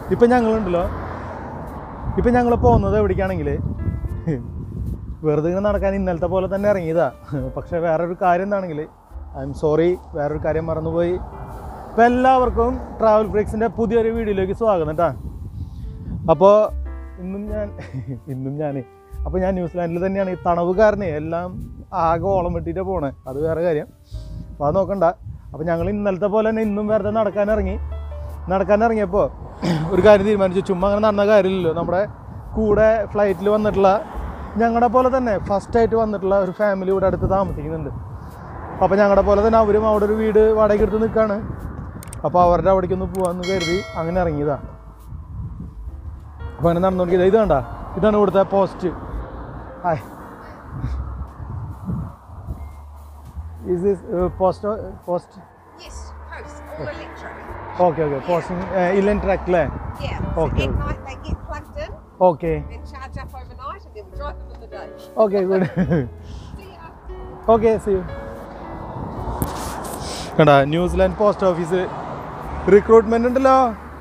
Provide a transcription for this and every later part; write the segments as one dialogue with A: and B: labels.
A: ഇപ്പം ഞങ്ങളുണ്ടല്ലോ ഇപ്പം ഞങ്ങൾ പോകുന്നത് എവിടേക്കാണെങ്കിൽ വെറുതെ ഇങ്ങനെ നടക്കാൻ ഇന്നലത്തെ പോലെ തന്നെ ഇറങ്ങിയതാ പക്ഷേ വേറൊരു കാര്യം എന്താണെങ്കിൽ ഐ എം സോറി വേറൊരു കാര്യം മറന്നുപോയി ഇപ്പം എല്ലാവർക്കും ട്രാവൽ ബ്രേക്സിൻ്റെ പുതിയൊരു വീഡിയോയിലേക്ക് സ്വാഗതം കേട്ടോ അപ്പോൾ ഇന്നും ഞാൻ ഇന്നും ഞാൻ അപ്പോൾ ഞാൻ ന്യൂസിലാൻഡിൽ തന്നെയാണ് ഈ തണവ് കാരണേ എല്ലാം ആകെ ഓളം വെട്ടിയിട്ട് പോണേ അത് വേറെ കാര്യം അപ്പോൾ അത് നോക്കണ്ട അപ്പോൾ ഞങ്ങൾ ഇന്നലത്തെ പോലെ തന്നെ ഇന്നും വെറുതെ നടക്കാൻ ഇറങ്ങി നടക്കാൻ ഇറങ്ങിയപ്പോൾ ഒരു കാര്യം തീരുമാനിച്ചു ചുമ്മാ അങ്ങനെ നടന്ന കാര്യമില്ലല്ലോ നമ്മുടെ കൂടെ ഫ്ലൈറ്റിൽ വന്നിട്ടുള്ള ഞങ്ങളുടെ പോലെ തന്നെ ഫസ്റ്റ് ആയിട്ട് വന്നിട്ടുള്ള ഒരു ഫാമിലി ഇവിടെ അടുത്ത് താമസിക്കുന്നുണ്ട് അപ്പോൾ ഞങ്ങളുടെ പോലെ തന്നെ അവരും അവിടെ ഒരു വീട് വാടകയ്ക്ക് എടുത്ത് നിൽക്കുകയാണ് അപ്പോൾ അവരുടെ അവിടേക്ക് ഒന്ന് പോകാമെന്ന് കരുതി അങ്ങനെ ഇറങ്ങിയതാണ് അപ്പോൾ അങ്ങനെ നടന്നുകൊണ്ടിരിക്കുന്നത് ഇത് കണ്ട ഇതാണ് ഇവിടുത്തെ post hi is this post post
B: Yes, post, all electric.
A: Okay okay posting ഇല്ലൻ ട്രാക്ക് അല്ലേ
B: Yeah. So
A: Okay.
B: at night they get plugged in
A: okay
B: and charge up overnight and then we drive them in the day.
A: Okay good
B: See ya.
A: Okay see you കണ്ടാ New Zealand post office recruitment ഉണ്ടല്ലോ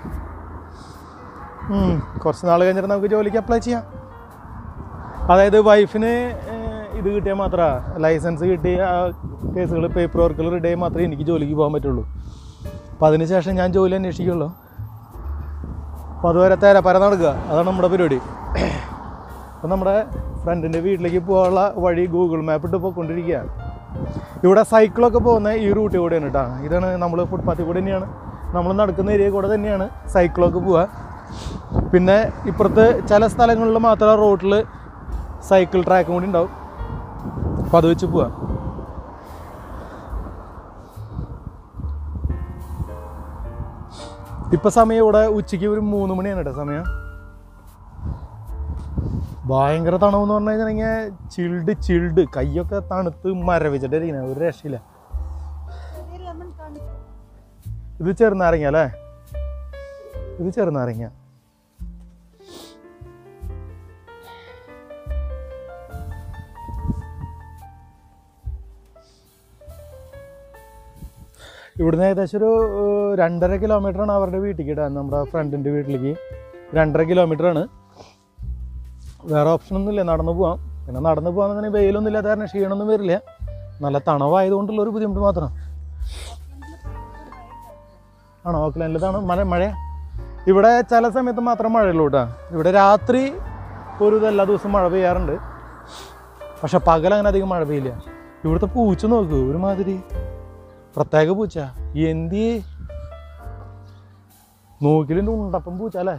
A: ഉം, കുറച്ച് നാൾ കഴിഞ്ഞിട്ട് നമുക്ക് ജോലിക്ക് apply ചെയ്യാം അതായത് വൈഫിന് ഇത് കിട്ടിയാൽ മാത്രമേ ലൈസൻസ് കിട്ടി ആ കേസുകൾ പേപ്പർ വർക്കുകൾ റെഡി ആയി മാത്രമേ എനിക്ക് ജോലിക്ക് പോകാൻ പറ്റുള്ളൂ അപ്പോൾ അതിന് ശേഷം ഞാൻ ജോലി അന്വേഷിക്കുള്ളൂ അപ്പോൾ അതുവരെ തേരപ്പര നടക്കുക അതാണ് നമ്മുടെ പരിപാടി അപ്പോൾ നമ്മുടെ ഫ്രണ്ടിൻ്റെ വീട്ടിലേക്ക് പോകാനുള്ള വഴി ഗൂഗിൾ മാപ്പ് ഇട്ട് പോയിക്കൊണ്ടിരിക്കുകയാണ് ഇവിടെ സൈക്കിളൊക്കെ പോകുന്ന ഈ റൂട്ടിൽ കൂടെയാണ് കേട്ടോ ഇതാണ് നമ്മൾ ഫുട്പാത്തിൽ കൂടെ തന്നെയാണ് നമ്മൾ നടക്കുന്ന ഏരിയ കൂടെ തന്നെയാണ് സൈക്കിളൊക്കെ പോവുക പിന്നെ ഇപ്പുറത്ത് ചില സ്ഥലങ്ങളിൽ മാത്രം റോട്ടിൽ സൈക്കിൾ ട്രാക്കും കൂടി ഉണ്ടാവും അപ്പോൾ അത് വെച്ച് പോവാം ഇപ്പം സമയം ഇവിടെ ഉച്ചയ്ക്ക് ഒരു മൂന്ന് മണിയാണ് കേട്ടോ സമയം ഭയങ്കര തണവെന്ന് പറഞ്ഞു കഴിഞ്ഞാൽ ചിൽഡ് ചിൽഡ് കൈയൊക്കെ തണുത്ത് മരവിച്ചിട്ടിരിക്കുന്നത് ഒരു രക്ഷയില്ല ഇത് ചെറുനാരങ്ങ അല്ലേ ഇത് ചെറുനാരങ്ങ ഇവിടുന്ന് ഏകദേശം ഒരു ഏഹ്, രണ്ടര കിലോമീറ്ററാണ് അവരുടെ വീട്ടിലേക്ക് ഇടാൻ നമ്മുടെ ഫ്രണ്ടിൻ്റെ വീട്ടിലേക്ക് രണ്ടര കിലോമീറ്ററാണ് വേറെ ഓപ്ഷനൊന്നുമില്ല നടന്നു പോവാം പിന്നെ നടന്നു പോകാൻ വെയിലൊന്നും ഇല്ലാത്ത കാരണം ക്ഷീണമൊന്നും വരില്ല നല്ല തണവായതുകൊണ്ടുള്ള ഒരു ബുദ്ധിമുട്ട് മാത്രം ആണോ ഓക്ലാൻഡിൽ ഇതാണ് മഴ മഴ ഇവിടെ ചില സമയത്ത് മാത്രം മഴയുള്ളൂ കേട്ടോ ഇവിടെ രാത്രി ഒരു ഇത് എല്ലാ ദിവസവും മഴ പെയ്യാറുണ്ട് പക്ഷെ പകൽ അങ്ങനെ അധികം മഴ പെയ്യില്ല ഇവിടുത്തെ പൂച്ച നോക്കൂ ഒരുമാതിരി പ്രത്യേക പൂച്ച എന്തി നോക്കിലുണ്ട് ഉണ്ടപ്പം പൂച്ച അല്ലേ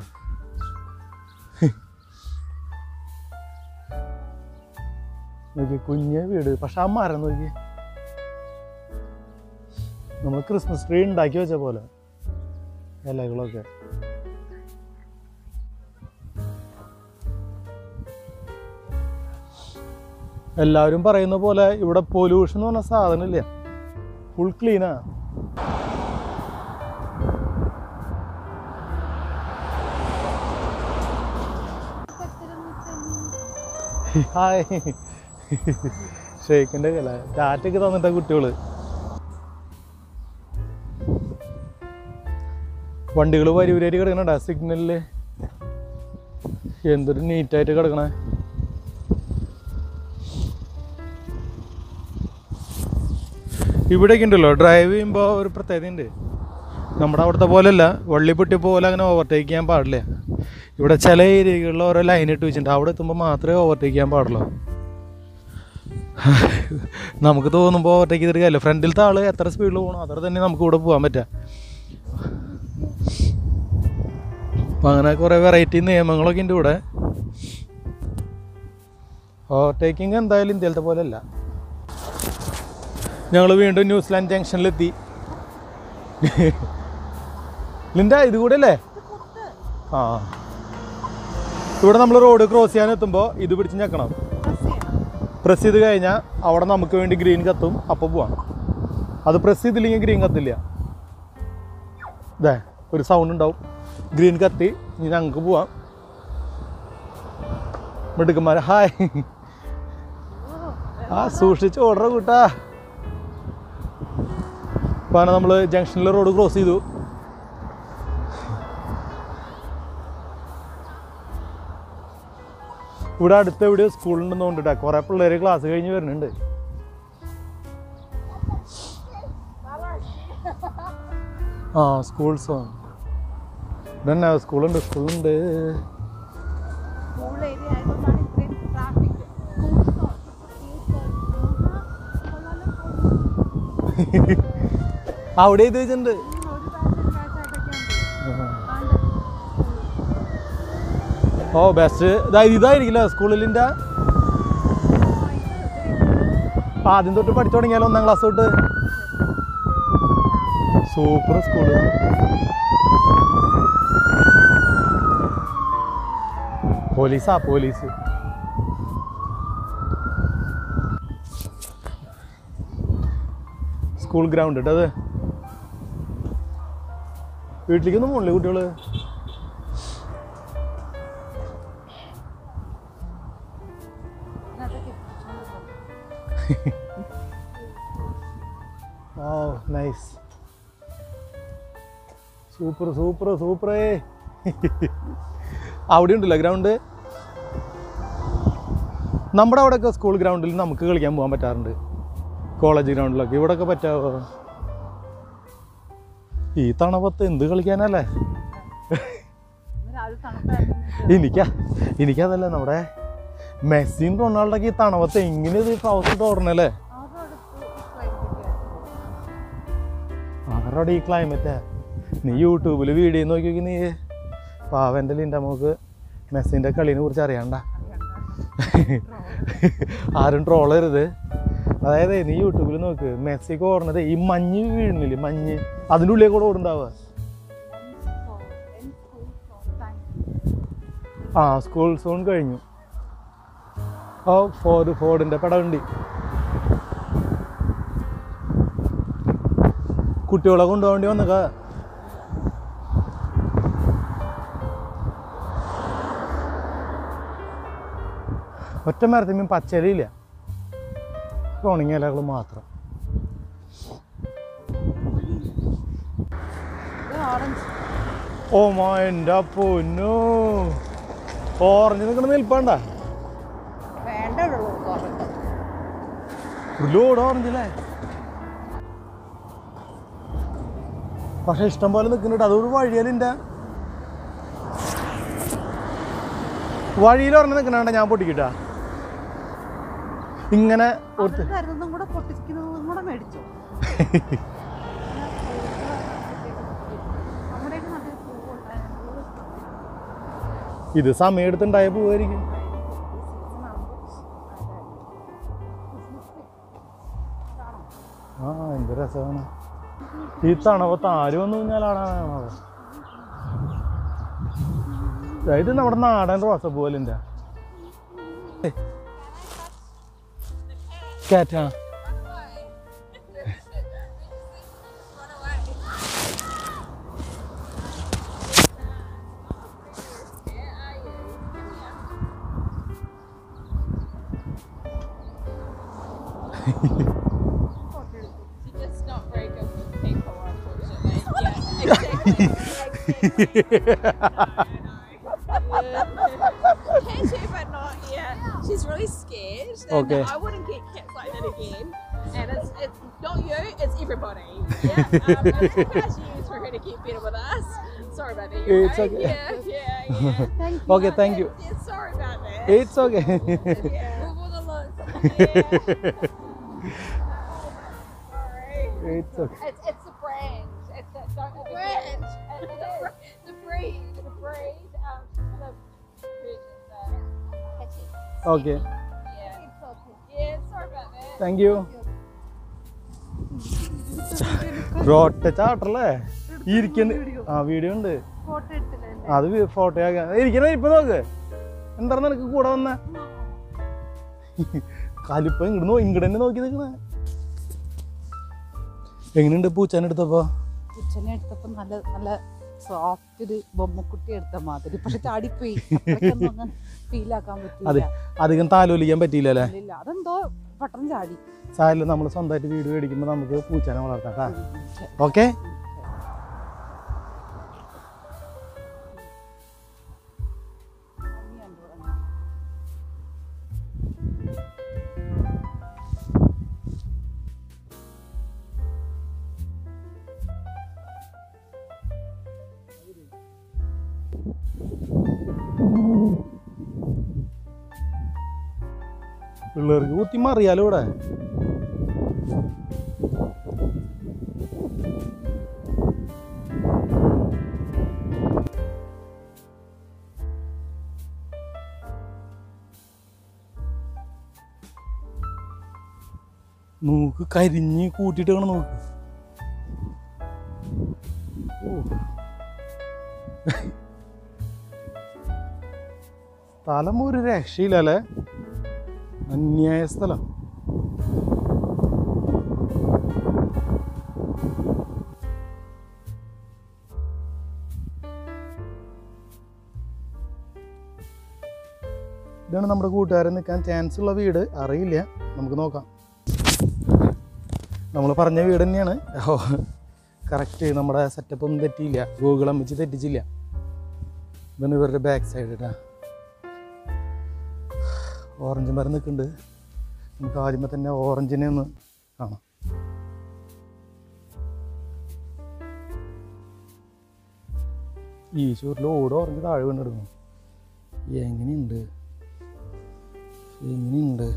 A: നോക്കി കുഞ്ഞ വീട് പക്ഷെ ആ മരം നോക്കി നമ്മൾ ക്രിസ്മസ് ട്രീ ഉണ്ടാക്കി വെച്ച പോലെ ഇലകളൊക്കെ എല്ലാവരും പറയുന്ന പോലെ ഇവിടെ പൊല്യൂഷൻ എന്ന് പറഞ്ഞ സാധനം ഇല്ല ഫുൾ ക്ലീനാ ഹായ് ഷേക്കിന്റെ കല ടാറ്റൊക്കെ തന്നിട്ട കുട്ടികള് വണ്ടികൾ വരിവരായിട്ട് കിടക്കണ സിഗ്നലില് എന്തൊരു നീറ്റായിട്ട് കിടക്കണേ ഇവിടേക്ക് ഉണ്ടല്ലോ ഡ്രൈവ് ചെയ്യുമ്പോൾ ഒരു പ്രത്യേകത ഉണ്ട് നമ്മുടെ അവിടുത്തെ പോലെയല്ല വള്ളിപ്പൊട്ടി പോലെ അങ്ങനെ ഓവർടേക്ക് ചെയ്യാൻ പാടില്ല ഇവിടെ ചില ഏരിയകളിൽ ഓരോ ലൈൻ ഇട്ട് വെച്ചിട്ടുണ്ട് അവിടെ എത്തുമ്പോൾ മാത്രമേ ഓവർടേക്ക് ചെയ്യാൻ പാടുള്ളൂ നമുക്ക് തോന്നുമ്പോൾ ഓവർടേക്ക് ചെയ്തിട്ട് കാര്യമില്ല ഫ്രണ്ടിലത്തെ ആൾ എത്ര സ്പീഡിൽ പോകണം അത്ര തന്നെ നമുക്ക് ഇവിടെ പോകാൻ പറ്റുക അപ്പം അങ്ങനെ കുറേ വെറൈറ്റി നിയമങ്ങളൊക്കെ ഉണ്ട് ഇവിടെ ഓവർടേക്കിംഗ് എന്തായാലും ഇന്ത്യയിലത്തെ പോലെ അല്ല ഞങ്ങൾ വീണ്ടും ന്യൂസിലാൻഡ് ജംഗ്ഷനിലെത്തി ലിൻഡ ഇത് കൂടെ അല്ലേ ആ ഇവിടെ നമ്മൾ റോഡ് ക്രോസ് ചെയ്യാൻ എത്തുമ്പോൾ ഇത് പിടിച്ച് ഞെക്കണം പ്രസ് ചെയ്ത് കഴിഞ്ഞാൽ അവിടെ നമുക്ക് വേണ്ടി ഗ്രീൻ കത്തും അപ്പോൾ പോവാം അത് പ്രസ് ചെയ്തില്ലെങ്കിൽ ഗ്രീൻ കത്തില്ല ഇതേ ഒരു സൗണ്ട് ഉണ്ടാവും ഗ്രീൻ കത്തി ഇനി ഞങ്ങൾക്ക് പോവാം മിടുക്കന്മാരെ ഹായ് ആ സൂക്ഷിച്ച് ഓർഡർ കൂട്ടാ അപ്പോൾ നമ്മൾ ജംഗ്ഷനിൽ റോഡ് ക്രോസ് ചെയ്തു ഇവിടെ അടുത്ത് എവിടെയോ സ്കൂളുണ്ടെന്ന് കൊണ്ടിട്ടാ കുറെ പിള്ളേര് ക്ലാസ് കഴിഞ്ഞ് വരുന്നുണ്ട് ആ സ്കൂൾ സോൺ ഇതന്നെ സ്കൂളുണ്ട് സ്കൂളുണ്ട്
C: സ്കൂൾ ഏരിയ ആയതുകൊണ്ടാണ് ഇത്രയും ട്രാഫിക്
A: അവിടെ ഇത് വെച്ചിട്ടുണ്ട്
C: ഒരു പ്രാവശ്യം പ്രാവശ്യമായിട്ടൊക്കെ ഉണ്ട്
A: ഓ ബെസ്റ്റ് ഇതായിരിക്കില്ല സ്കൂളിലിൻ്റെ ആദ്യം തൊട്ട് പഠിച്ചു തുടങ്ങിയാലോ ഒന്നാം ക്ലാസ് തൊട്ട് സൂപ്പർ സ്കൂള് പോലീസാ പോലീസ് സ്കൂൾ ഗ്രൗണ്ട് കേട്ടോ അത് വീട്ടിലേക്കൊന്നും പോണില്ലേ കുട്ടികള് ഓ നൈസ് സൂപ്പർ സൂപ്പർ സൂപ്പറേ അവിടെ ഉണ്ടല്ലോ ഗ്രൗണ്ട് നമ്മുടെ അവിടെയൊക്കെ സ്കൂൾ ഗ്രൗണ്ടിൽ നമുക്ക് കളിക്കാൻ പോകാൻ പറ്റാറുണ്ട് കോളേജ് ഗ്രൗണ്ടിലൊക്കെ ഇവിടെയൊക്കെ പറ്റാവോ ഈ തണുപ്പത്ത് എന്ത് കളിക്കാനല്ലേ
C: രാവിലെ തണുപ്പായിരുന്നു
A: എനിക്കാ എനിക്കതല്ല നമ്മുടെ മെസ്സിയും റൊണാൾഡോക്ക് ഈ തണുപ്പത്ത് എങ്ങനെ ഇത് ട്രൗസർ ഇട്ട് ഓടണല്ലേ അവരുടെ ഈ ക്ലൈമറ്റ് നീ യൂട്യൂബിൽ വീഡിയോ നോക്കി നോക്കി നീ പാവൻ്റെ ലിൻ്റെ നമുക്ക് മെസ്സിൻ്റെ കളീനെ കുറിച്ച് അറിയണ്ട ആരും ട്രോൾ ചെയ്യരുത് അതായത് നീ യൂട്യൂബിൽ നോക്ക് മെസ്സിക്ക് ഓടണത് ഈ മഞ്ഞ് വീഴുന്നില്ലേ മഞ്ഞ് അതിൻ്റെ ഉള്ളിൽ കൂടെ ഓടുണ്ടാവുക ആ സ്കൂൾ സോൺ കഴിഞ്ഞു ഓ ഫോർഡ് ഫോർഡിൻ്റെ പടവണ്ടി കുട്ടികളെ കൊണ്ടുപോകേണ്ടി വന്നക്ക ഒറ്റ മരത്തിനും പച്ചലില്ല ഉണങ്ങിയ ഇലകൾ മാത്രം
C: ഓറഞ്ച്
A: ഓ മാ എൻ്റെ പൊന്നു ഓറഞ്ച് നിൽക്കണ നിൽപ്പണ്ട
C: വേണ്ടുള്ളൂ ഓറഞ്ച്
A: ഒരു ലോഡ് ഓറഞ്ച് അല്ലേ പക്ഷെ ഇഷ്ടം പോലെ നിൽക്കുന്നുണ്ട് അതൊരു വഴിയലിൻ്റെ വഴിയിൽ ഒരെണ്ണം നിൽക്കണ ഞാൻ പൊട്ടിക്കിട്ടാ ഇങ്ങനെ
C: അത് തരുന്നതും കൂടെ പൊട്ടിക്കുന്നതും കൂടെ മേടിച്ചു നമ്മുടെയൊക്കെ നാട്ടിൽ പൂവുണ്ടായിരുന്നു
A: ഇത് സമയം എടുത്തുണ്ടായ പോവായിരിക്കും ആ എന്ത് രസമാണ് ഈ തണവത്ത് ആര് വന്നു കഴിഞ്ഞാലാണോ ഇത് നമ്മുടെ നാടൻ റോസപ്പൂ പോലിൻ്റെ കാറ്റാ
D: She's just not very good with people, unfortunately. Yeah, exactly. Can she, but not yet. She's really scared. And
A: Okay.
D: I wouldn't get cats like that again. And it's, it's not you, it's everybody. Yeah. Um, it's too much use for her to get better with us. Sorry about that. You
A: It's okay.
D: Yeah, yeah, yeah.
A: Okay thank you
D: yeah. Sorry about that.
A: It's okay
D: yeah. What were the looks? Yeah. Sorry.
A: It's okay
D: It's, it's the brand. It's the, don't the brand. It, it is. The breed. The breed. Um, the versions are catchy.
A: Okay
D: Yeah. Yeah. Sorry about that.
A: Thank you റോട്ട ചാട്ടല്ലേ ഇരിക്കുന്ന ആ video ഉണ്ട്
C: photo എടുത്തില്ലേ
A: അത് photo ആക്കാൻ ഇരിക്കണ ഇപ്പൊ നോക്ക് എന്താണ് നിനക്ക് കൂടെ വന്ന കലിപ്പ ഇങ്ങോട്ട് നോ ഇങ്ങോട്ട് തന്നെ നോക്കി നിൽക്കണ എങ്ങനെയുണ്ട് പൂച്ചാനെ എടുത്തപ്പോ
C: ഉച്ചനെ എടുത്തപ്പോ നല്ല നല്ല സോഫ്റ്റ് ഒരു ബൊമ്മക്കുട്ടി എടുത്ത മാതിരി പക്ഷെ ചാടിപ്പോയി അത്രയ്ക്കൊന്നും അങ്ങ് ഫീൽ ആക്കാൻ
A: അതെ
C: പറ്റില്ല
A: അധികം താലോലിക്കാൻ പറ്റിയില്ല അല്ലേ
C: ഇല്ല അതെന്തോ പെട്ടെന്ന് ചാടി
A: സാരില്ല നമ്മൾ സ്വന്തമായിട്ട് വീട് മേടിക്കുമ്പോൾ നമുക്ക് പൂച്ചാനെ വളർത്താം കേട്ടാ
C: ഉം, ശരി.
A: ഓക്കെ
C: ഭംഗിയുണ്ട് ഇവിടെ.
A: പിള്ളേർക്ക് കുത്തി മറിയാലോ ഇവിടെ നോക്ക് കരിഞ്ഞ് കൂട്ടിയിട്ട് വേണം നോക്ക് ഓ. സ്ഥലം ഒരു രക്ഷയില്ല അല്ലേ അന്യായ സ്ഥലം ഇതാണ് നമ്മുടെ കൂട്ടുകാരൻ നിൽക്കാൻ ചാൻസ് ഉള്ള വീട് അറിയില്ല നമുക്ക് നോക്കാം നമ്മൾ പറഞ്ഞ വീട് തന്നെയാണ് കറക്റ്റ് നമ്മുടെ സെറ്റപ്പ് ഒന്നും തെറ്റിയില്ല ഗൂഗിൾ അമ്മിച്ച് തെറ്റിച്ചില്ല ഇതാണ് ഇവരുടെ ബാക്ക് സൈഡ് കേട്ടാ ഓറഞ്ച് മരം നിൽക്കുന്നുണ്ട് നമുക്ക് ആദ്യമേ തന്നെ ഓറഞ്ചിനെ ഒന്ന് കാണാം ഈശോരിൽ ഓട് ഓറഞ്ച് താഴെ വീണ്ടെടുക്കുന്നു എങ്ങനെയുണ്ട് എങ്ങനെയുണ്ട്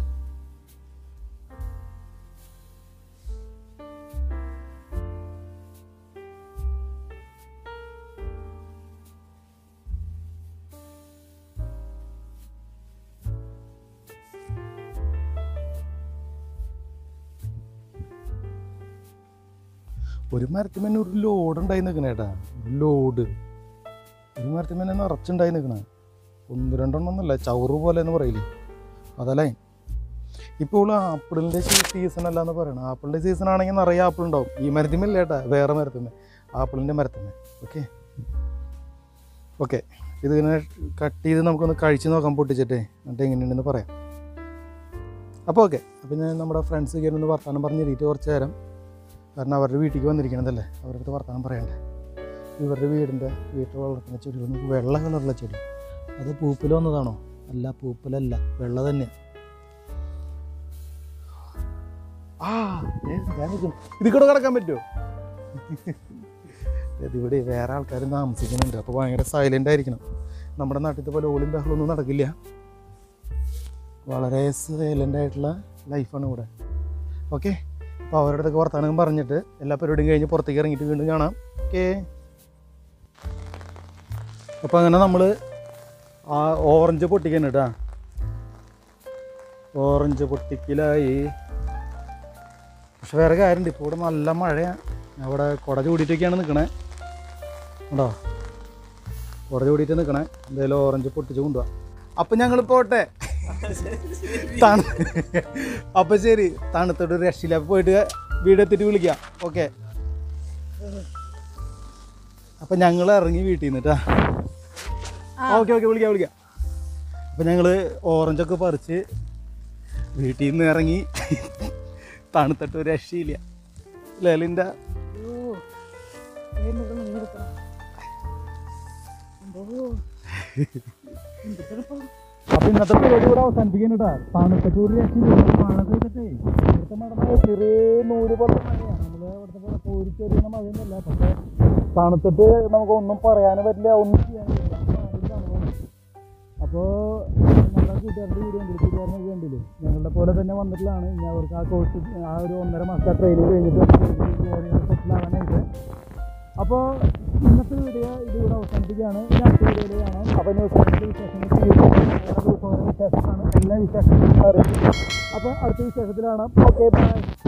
A: ഒരു മരത്തിൽ തന്നെ ഒരു ലോഡ് ഉണ്ടായി നിൽക്കണ ഏട്ടാ ഒരു ലോഡ് ഒരു മരത്തിൽ തന്നെ നിറച്ചുണ്ടായി നിൽക്കണ ഒന്ന് രണ്ടെണ്ണം ഒന്നല്ല ചവറ് പോലെ എന്ന് പറയില്ലേ അതല്ലേ ഇപ്പോൾ ആപ്പിളിൻ്റെ സീസൺ അല്ല എന്ന് പറയണം ആപ്പിളിൻ്റെ സീസൺ ആണെങ്കിൽ നിറയെ ആപ്പിൾ ഉണ്ടാവും ഈ മരത്തിന്മേൽ ഏട്ടാ വേറെ മരത്തിന്മേ ആപ്പിളിൻ്റെ മരത്തിന്മേ ഓക്കെ ഓക്കെ ഇതിങ്ങനെ കട്ട് ചെയ്ത് നമുക്കൊന്ന് കഴിച്ച് നോക്കാം പൊട്ടിച്ചിട്ടേ എന്നിട്ട് എങ്ങനെയുണ്ടെന്ന് പറയാം അപ്പോൾ ഓക്കെ അപ്പോൾ ഞാൻ നമ്മുടെ ഫ്രണ്ട്സ് കയറി ഒന്ന് വർത്തമാനം പറഞ്ഞിരിയിട്ട് കുറച്ച് നേരം കാരണം അവരുടെ വീട്ടിലേക്ക് വന്നിരിക്കണതല്ലേ അവരുടെ അടുത്ത് വർത്തമാനം പറയണ്ടേ ഇവരുടെ വീടിൻ്റെ വീട്ടിൽ വളർത്തുന്ന ചെടികൾ നമുക്ക് വെള്ള കളറുള്ള ചെടി അത് പൂപ്പിൽ വന്നതാണോ അല്ല പൂപ്പിലല്ല വെള്ള തന്നെ ആ ദേ ഞാൻ നിൽക്കുന്നു. ഇതിൽ കൂടെ കിടക്കാൻ പറ്റുമോ ഇതിവിടെ വേറെ ആൾക്കാർ താമസിക്കുന്നുണ്ട് അപ്പോൾ ഭയങ്കര സൈലൻ്റ് ആയിരിക്കണം നമ്മുടെ നാട്ടിലത്തെ പോലെ ഓളിയും ബഹളമൊന്നും നടക്കില്ല വളരെ സൈലൻ്റ് ആയിട്ടുള്ള ലൈഫാണ് ഇവിടെ ഓക്കെ അപ്പോൾ അവരുടെ അടുത്തൊക്കെ വർത്തമാനം പറഞ്ഞിട്ട് എല്ലാ പരിപാടിയും കഴിഞ്ഞ് പുറത്തേക്ക് ഇറങ്ങിയിട്ട് വീണ്ടും കാണാം ഓക്കെ അപ്പോൾ അങ്ങനെ നമ്മൾ ആ ഓറഞ്ച് പൊട്ടിക്കാൻ കേട്ടാ ഓറഞ്ച് പൊട്ടിക്കലായി പക്ഷെ വേറെ കാര്യമുണ്ട് ഇപ്പോൾ ഇവിടെ നല്ല മഴയാണ് അവിടെ കുട ചൂടിയിട്ടൊക്കെയാണ് നിൽക്കണേ ഉണ്ടോ കുട ചൂടിയിട്ട് നിൽക്കണേ എന്തായാലും ഓറഞ്ച് പൊട്ടിച്ച് കൊണ്ടുപോവാം അപ്പം ഞങ്ങൾ പോട്ടെ തണു അപ്പം ശരി തണുത്തോട്ട് ഒരു രക്ഷയില്ല അപ്പോൾ പോയിട്ട് വീടെത്തിയിട്ട് വിളിക്കാം ഓക്കെ അപ്പം ഞങ്ങൾ ഇറങ്ങി വീട്ടിൽ നിന്ന് കേട്ടാ ഓക്കെ ഓക്കെ വിളിക്കാം വിളിക്കാം അപ്പം ഞങ്ങൾ ഓറഞ്ചൊക്കെ പറിച്ച് വീട്ടിൽ നിന്ന് ഇറങ്ങി തണുത്തിട്ട് ഒരു രക്ഷയില്ല ലേലിൻ്റെ അപ്പൊ ഇന്നത്തെ പരിപാടി ഇവിടെ അവസാനിപ്പിക്കാൻ കേട്ടാ തണുത്തിട്ട് ഒരു രക്ഷയില്ല മഴ പെയ്തിട്ടേ ഇവിടുത്തെ മഴ മഴ ചെറിയ നൂല് പോലത്തെ മഴയാണ് നമ്മള് ഇവിടുത്തെ പോലെ കോരിച്ചൊരിയുന്ന മഴയൊന്നുമല്ല പക്ഷെ തണുത്തിട്ട് നമുക്ക് ഒന്നും പറയാനും പറ്റില്ല ഒന്നും ചെയ്യാനും പറ്റില്ല അപ്പോൾ നമ്മുടെ കൂട്ടുകാരുടെ വീഡിയോ ഉണ്ട് കൂട്ടുകാരനെ കണ്ടില്ലേ ഞങ്ങളുടെ പോലെ തന്നെ വന്നിട്ടുള്ളതാണ് ഇനി അവർക്ക് ആ കോഴ്സ് ആ ഒരു ഒന്നര മാസത്തെ ട്രെയിനിങ് കഴിഞ്ഞിട്ട് സെറ്റിൽ ആവാനായിട്ട് അപ്പോൾ ഇന്നത്തെ വീഡിയോ ഇതിവിടെ അവസാനിപ്പിക്കുകയാണ് ഇനി അടുത്ത വീഡിയോയിൽ കാണാം അപ്പോൾ ന്യൂസിലാൻഡിൻ്റെ വിശേഷങ്ങൾ ഓരോ ദിവസം ഓരോ വിശേഷമാണ് എല്ലാ വിശേഷങ്ങളും അറിയിക്കും അപ്പോൾ അടുത്ത വിശേഷത്തിൽ കാണാം ഓക്കെ ബൈ